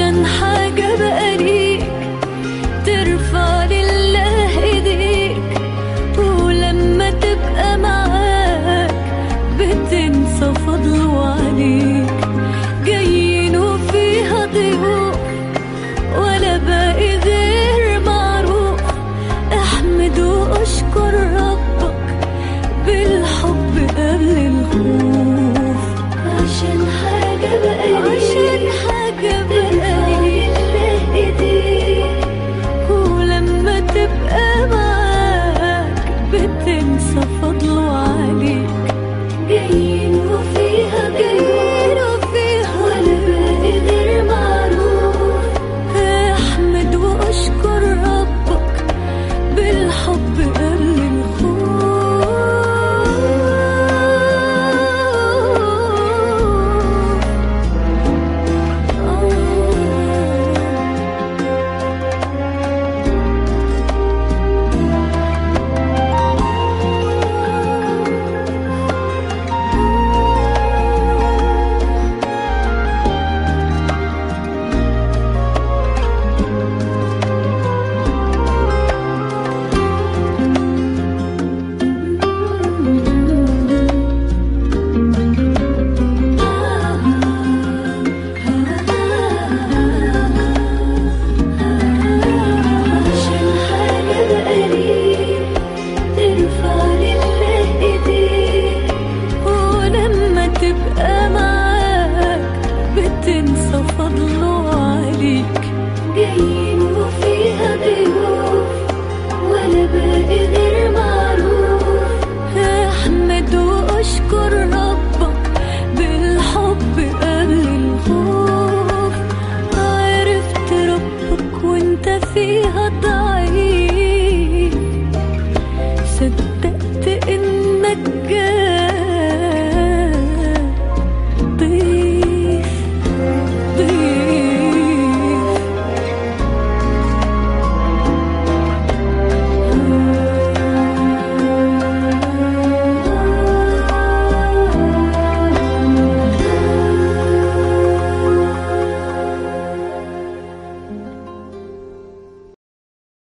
عشان حاجة بقى ليك ترفع لله ايديك ولما تبقى معاك بتنسى فضله عليك جايين وفيها ضيوف ولا باقي غير معروف احمد واشكر ربك بالحب قبل الخوف عشان حاجة بقى عشان حاجة بقى ايديك ولما تبقى معاك بتنسى فضله عليك جايين وفيها جايين وفيها ولا باقي غير معروف احمد واشكر ربك بالحب قبل الخوف عشان حاجة بقى ليك ترفع لله ايديك ولما تبقى معاك بتنسى فضله عليك جايين وفيها ضيوف ولا باقي غير معروف احمد واشكر ربك بالحب قبل الخوف عرفت ربك وانت فيها ضعف